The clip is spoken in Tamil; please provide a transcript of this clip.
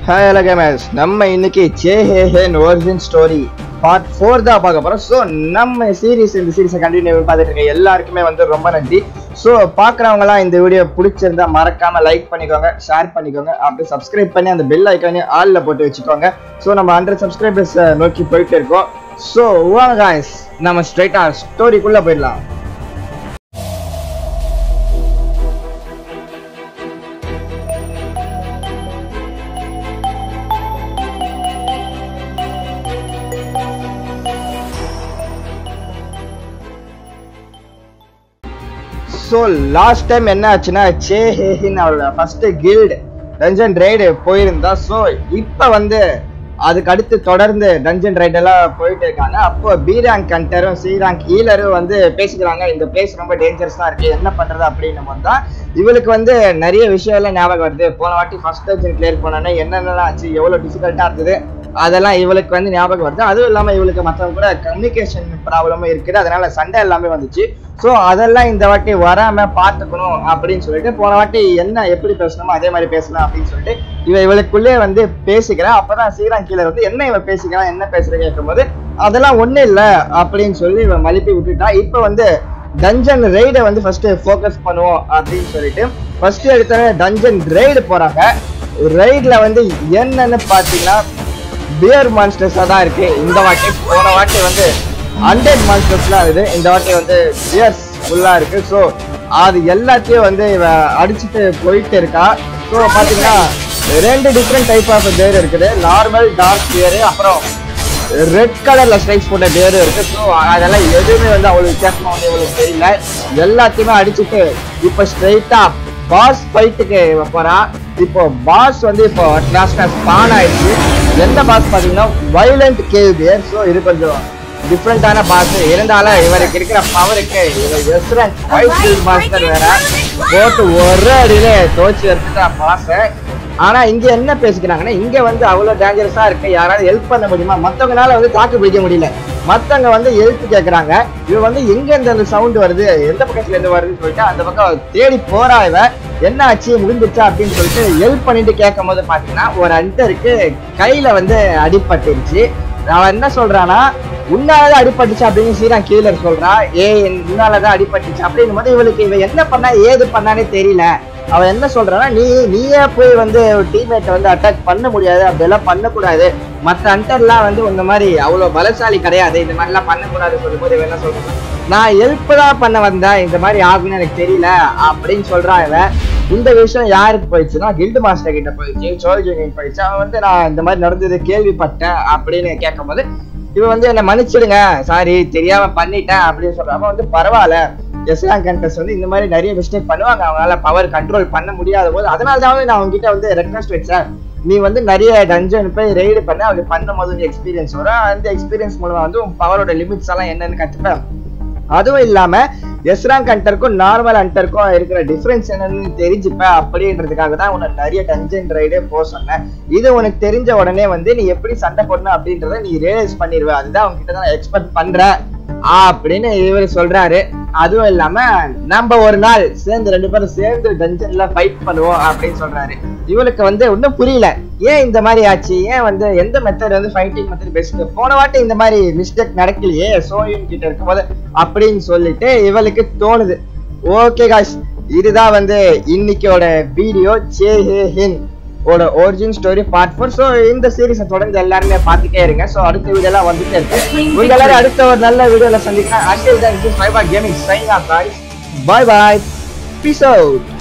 ஹாய் ஹலோ கேமர்ஸ் நம்ம இன்னைக்கு Cha Hae In origin story part four தான் பார்க்க போகிறோம் ஸோ நம்ம சீரிஸ் இந்த சீரிஸை கண்டினியூ பார்த்துட்டு இருக்க எல்லாருக்குமே வந்து ரொம்ப நன்றி ஸோ பார்க்குறவங்களாம் இந்த வீடியோ பிடிச்சிருந்தா மறக்காம லைக் பண்ணிக்கோங்க ஷேர் பண்ணிக்கோங்க அப்படி சப்ஸ்கிரைப் பண்ணி அந்த பெல் ஐக்கானே ஆலில் போட்டு வச்சுக்கோங்க ஸோ நம்ம ஹண்ட்ரட் சப்ஸ்கிரைபர்ஸ் நோக்கி போயிட்டு இருக்கோம் ஸோ வாங்க guys நம்ம ஸ்ட்ரைட்டாக ஸ்டோரிக்குள்ளே போயிடலாம் ஸோ லாஸ்ட் டைம் என்ன ஆச்சுன்னா சே ஹேஹின் அவரோட ஃபர்ஸ்ட் கில்டு டஞ்சன் ரைடு போயிருந்தா ஸோ இப்போ வந்து அதுக்கு அடுத்து தொடர்ந்து டஞ்சன் ரைட் எல்லாம் போயிட்டு இருக்காங்க அப்போ பி ரேங்க் கண்டரும் சி ரேங்க் ஹீலரும் வந்து பேசிக்கிறாங்க இந்த பிளேஸ் ரொம்ப டேஞ்சரஸாக இருக்கு என்ன பண்றது அப்படின்னு போது தான் இவளுக்கு வந்து நிறைய விஷயம் எல்லாம் ஞாபகம் வருது போன வாட்டி ஃபர்ஸ்ட் டஞ்சன் கிளியர் பண்ணோன்னே என்னென்னலாம் ஆச்சு எவ்வளோ டிஃபிகல்ட்டாக இருந்தது அதெல்லாம் இவளுக்கு வந்து ஞாபகம் வருது அதுவும் இல்லாமல் இவளுக்கு மற்றவங்க கூட கம்யூனிகேஷன் ப்ராப்ளமும் இருக்குது அதனால சண்டை எல்லாமே வந்துச்சு ஸோ அதெல்லாம் இந்த வாட்டி வராம பார்த்துக்கணும் அப்படின்னு சொல்லிட்டு போன வாட்டி என்ன எப்படி பேசணுமோ அதே மாதிரி பேசலாம் அப்படின்னு சொல்லிட்டு இவ இவளுக்குள்ளே வந்து பேசிக்கிறேன் அப்பதான் ஸ்ரீராம் கீழே வந்து என்ன இவ பேசிக்கிறான் என்ன பேசுற கேட்கும்போது அதெல்லாம் ஒண்ணும் இல்லை அப்படின்னு சொல்லி இவன் மலிப்பி விட்டுட்டா இப்போ வந்து டஞ்சன் ரைடை வந்து ஃபர்ஸ்ட் ஃபோக்கஸ் பண்ணுவோம் அப்படின்னு சொல்லிட்டு ஃபர்ஸ்ட் எடுத்த டஞ்சன் ரைடு போறாங்க ரைட்ல வந்து என்னன்னு பாத்தீங்கன்னா பியர் மான்ஸ்டர்ஸாக தான் இருக்கு இந்த வாட்டி போன வாட்டி வந்து ஹண்ட்ரட் மான்ஸ்டர்ஸ்லாம் இருக்குது இந்த வாட்டி வந்து பியர்ஸ் ஃபுல்லாக இருக்கு ஸோ அது எல்லாத்தையும் வந்து இவ அடிச்சுட்டு போயிட்டு இருக்கா ஸோ பார்த்தீங்கன்னா ரெண்டு டிஃப்ரெண்ட் டைப் ஆஃப் பியர் இருக்குது நார்மல் டார்க் பியரு அப்புறம் ரெட் கலர்ல ஸ்ட்ரைக்ஸ் போட்ட பேரும் இருக்கு ஸோ அதெல்லாம் எதுவுமே வந்து அவ்வளவு வித்தியாசமா வந்து இவளுக்கு தெரியல எல்லாத்தையுமே அடிச்சுட்டு இப்போ ஸ்ட்ரைட்டா பாஸ் ஃபைட்டுக்கு போறா இப்போ பாஸ் வந்து இப்போ லாஸ்டா ஸ்பான் ஆயிடுச்சு எந்த பாஸ் பாத்தீங்கன்னா வைலண்ட் கேவ் பியர் ஸோ இது கொஞ்சம் டிஃப்ரெண்டான பாஸ் இருந்தாலும் இவருக்கு இருக்கிற பவருக்கு இவர் எஸ்ரன் ஒயிட் மாஸ்டர் வேற போட்டு ஒரு அடியிலே தோச்சு எடுத்துட்டா பாஸை ஆனா இங்க என்ன பேசிக்கிறாங்கன்னா இங்க வந்து அவ்வளவு டேஞ்சரஸா இருக்கு யாராவது ஹெல்ப் பண்ண முடியுமா மத்தவங்கனால வந்து தாக்கு பிடிக்க முடியல மத்தவங்க வந்து ஹெல்ப் கேக்குறாங்க இவ வந்து எங்க இருந்து அந்த சவுண்ட் வருது எந்த பக்கத்துல இருந்து வருதுன்னு சொல்லிட்டு அந்த பக்கம் தேடி போறா இவ என்ன ஆச்சு முடிஞ்சிச்சா அப்படின்னு சொல்லிட்டு ஹெல்ப் பண்ணிட்டு கேட்கும் போது பாத்தீங்கன்னா ஒரு அண்டருக்கு கையில வந்து அடிபட்டுருச்சு அவன் என்ன சொல்றானா உன்னாலதான் அடிபட்டுச்சு அப்படின்னு ஸ்ரீராம் கீழர் சொல்றா ஏ உன்னாலதான் அடிபட்டுச்சு அப்படின்னும் போது இவளுக்கு இவ என்ன பண்ணா ஏது பண்ணானே தெரியல அவன் என்ன சொல்றான்னா நீ நீயே போய் வந்து டீம்மேட்டை வந்து அட்டாக் பண்ண முடியாது அப்படியெல்லாம் பண்ணக்கூடாது மற்ற அண்டர்லாம் வந்து இந்த மாதிரி அவ்வளோ பலசாலி கிடையாது இந்த மாதிரிலாம் பண்ணக்கூடாது சொல்லும்போது இவன் என்ன சொல்றான் நான் ஹெல்ப் தான் பண்ண வந்தேன் இந்த மாதிரி ஆகும்னு எனக்கு தெரியல அப்படின்னு சொல்றான் இவன் இந்த விஷயம் யாருக்கு போயிடுச்சுன்னா கில்டு மாஸ்டர் கிட்ட போயிடுச்சு சோல்ஜிங் போயிடுச்சு அவன் வந்து நான் இந்த மாதிரி நடந்தது கேள்விப்பட்டேன் அப்படின்னு கேட்கும்போது இவன் வந்து என்னை மன்னிச்சிடுங்க சாரி தெரியாம பண்ணிட்டேன் அப்படின்னு சொல்றான் அவன் வந்து பரவாயில்ல எஸ்லாம் கண்டஸ்ட் வந்து இந்த மாதிரி நிறைய மிஸ்டேக் பண்ணுவாங்க அவங்களால பவர் கண்ட்ரோல் பண்ண முடியாத போது அதனால தான் நான் உங்ககிட்ட வந்து ரெக்வஸ்ட் வச்சேன் நீ வந்து நிறைய டஞ்சன் போய் ரெய்டு பண்ண அப்படி பண்ணும் போது எக்ஸ்பீரியன்ஸ் வரும் அந்த எக்ஸ்பீரியன்ஸ் மூலமா வந்து உன் பவரோட லிமிட்ஸ் எல்லாம் என்னன்னு கத்துப்பேன் அதுவும் இல்லாம எஸ்ராங் ஹண்டருக்கும் நார்மல் ஹண்டருக்கும் இருக்கிற டிஃபரன்ஸ் என்னன்னு தெரிஞ்சுப்ப அப்படின்றதுக்காக தான் உனக்கு நிறைய டஞ்சன் ரைடே போக சொன்னேன் இது உனக்கு தெரிஞ்ச உடனே வந்து நீ எப்படி சண்டை போடணும் அப்படின்றத நீ ரியலைஸ் பண்ணிடுவ அதுதான் உங்ககிட்ட தான் எக்ஸ்பெக்ட் பண்ற அப்படின்னு இவர் சொல்றாரு அதுவும் இல்லாம நம்ம ஒரு நாள் சேர்ந்து ரெண்டு பேரும் சேர்ந்து டஞ்சன்ல ஃபைட் பண்ணுவோம் அப்படின்னு சொல்றாரு இவளுக்கு வந்து ஒன்றும் புரியல ஏன் இந்த மாதிரி ஆச்சு ஏன் வந்து எந்த மெத்தட் வந்து ஃபைட்டிங் மெத்தட் பெஸ்ட் போன வாட்டி இந்த மாதிரி மிஸ்டேக் நடக்கலையே சோயின் கிட்ட இருக்கும்போது அப்படின்னு சொல்லிட்டு இவளுக்கு தோணுது ஓகே காய்ஸ் இதுதான் வந்து இன்னைக்கோட வீடியோ சே ஹே ஹின் ஓட origin story part four so இந்த சீரிஸை தொடர்ந்து எல்லாருமே பார்த்துட்டே இருங்க ஸோ அடுத்த வீடியோலாம் வந்துட்டே இருக்கு உங்க எல்லாரும் அடுத்த ஒரு நல்ல வீடியோல சந்திக்கிறேன் until then gaming sign off bye bye peace out